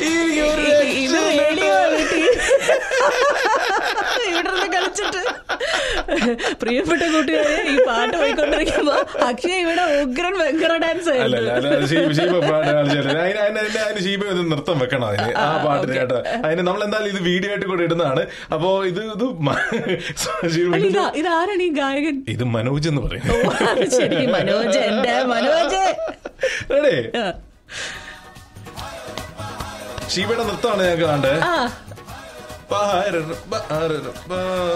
ഈ ഒരു ഇത് റേഡിയോ ഇവിടെ കളിച്ചിട്ട് പ്രിയപ്പെട്ട കൂട്ടുകാരെ ഈ പാട്ട് പോയിക്കൊണ്ടിരിക്കുമ്പോ അക്ഷയ് ഇവിടെ ഉഗ്രൻ വെങ്കറ ഡാൻസ് അല്ല ആയിരുന്നു അല്ല അല്ല ഷീബ ഷീബ പാട്ട് കളിച്ചത് അതിന് അതിന് അതിന് അതിന് ഷീബ ഒന്ന് നൃത്തം വെക്കണം അതിന് ആ പാട്ടിന് കേട്ടോ അതിന് നമ്മൾ എന്തായാലും ഇത് വീഡിയോ ആയിട്ട് കൂടെ ഇടുന്നതാണ് അപ്പോ ഇത് ഇത് മ- ഷീബ അല്ല, ഇത് ഇതാ ഇതാരാണ് ഈ ഗായകൻ ഇത് മനോജ് എന്ന് പറയും ഓ, അത് ശരി മനോജ് എന്റെ മനോജ് എടേ ആ, ഷീബയുടെ നൃത്തമാണ് ഞങ്ങൾക്ക് കാണണ്ടേ ആ പാരർ, പാരർ, പാ-